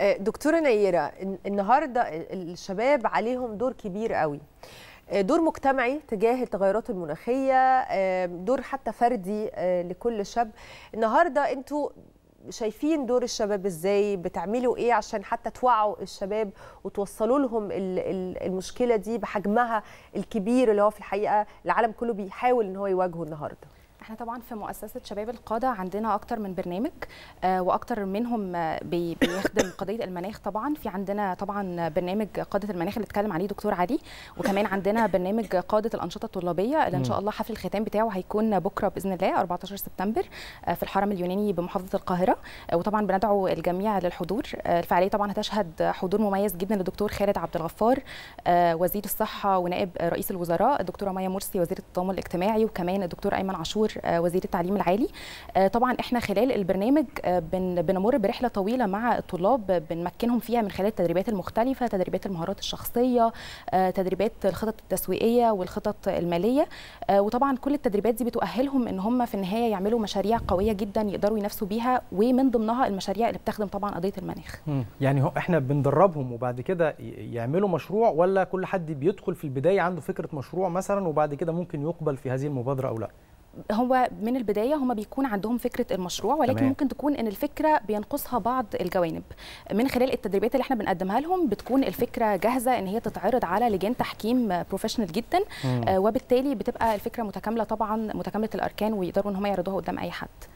دكتوره نيره النهارده الشباب عليهم دور كبير قوي دور مجتمعي تجاه التغيرات المناخيه دور حتى فردي لكل شاب النهارده انتوا شايفين دور الشباب ازاي بتعملوا ايه عشان حتى توعوا الشباب وتوصلوا لهم المشكله دي بحجمها الكبير اللي هو في الحقيقه العالم كله بيحاول ان هو يواجهه النهارده احنا طبعا في مؤسسه شباب القاده عندنا اكتر من برنامج آه واكتر منهم آه بي بيخدم قضيه المناخ طبعا في عندنا طبعا برنامج قاده المناخ اللي اتكلم عليه دكتور علي وكمان عندنا برنامج قاده الانشطه الطلابيه اللي ان شاء الله حفل الختام بتاعه هيكون بكره باذن الله 14 سبتمبر آه في الحرم اليوناني بمحافظه القاهره وطبعا بندعو الجميع للحضور الفعاليه طبعا هتشهد حضور مميز جدا للدكتور خالد عبد الغفار وزير الصحه ونائب رئيس الوزراء الدكتوره مايا مرسي وزيره التضامن الاجتماعي وكمان الدكتور ايمن عاشور وزير التعليم العالي طبعا احنا خلال البرنامج بنمر برحله طويله مع الطلاب بنمكنهم فيها من خلال التدريبات المختلفه تدريبات المهارات الشخصيه تدريبات الخطط التسويقيه والخطط الماليه وطبعا كل التدريبات دي بتؤهلهم ان هم في النهايه يعملوا مشاريع قويه جدا يقدروا ينافسوا بيها ومن ضمنها المشاريع اللي بتخدم طبعا قضيه المناخ يعني هو احنا بندربهم وبعد كده يعملوا مشروع ولا كل حد بيدخل في البدايه عنده فكره مشروع مثلا وبعد كده ممكن يقبل في هذه المبادره او لا هو من البدايه هم بيكون عندهم فكره المشروع ولكن تمام. ممكن تكون ان الفكره بينقصها بعض الجوانب من خلال التدريبات اللي احنا بنقدمها لهم بتكون الفكره جاهزه ان هي تتعرض على لجان تحكيم بروفيشنال جدا آه وبالتالي بتبقى الفكره متكامله طبعا متكامله الاركان ويقدروا ان هم يعرضوها قدام اي حد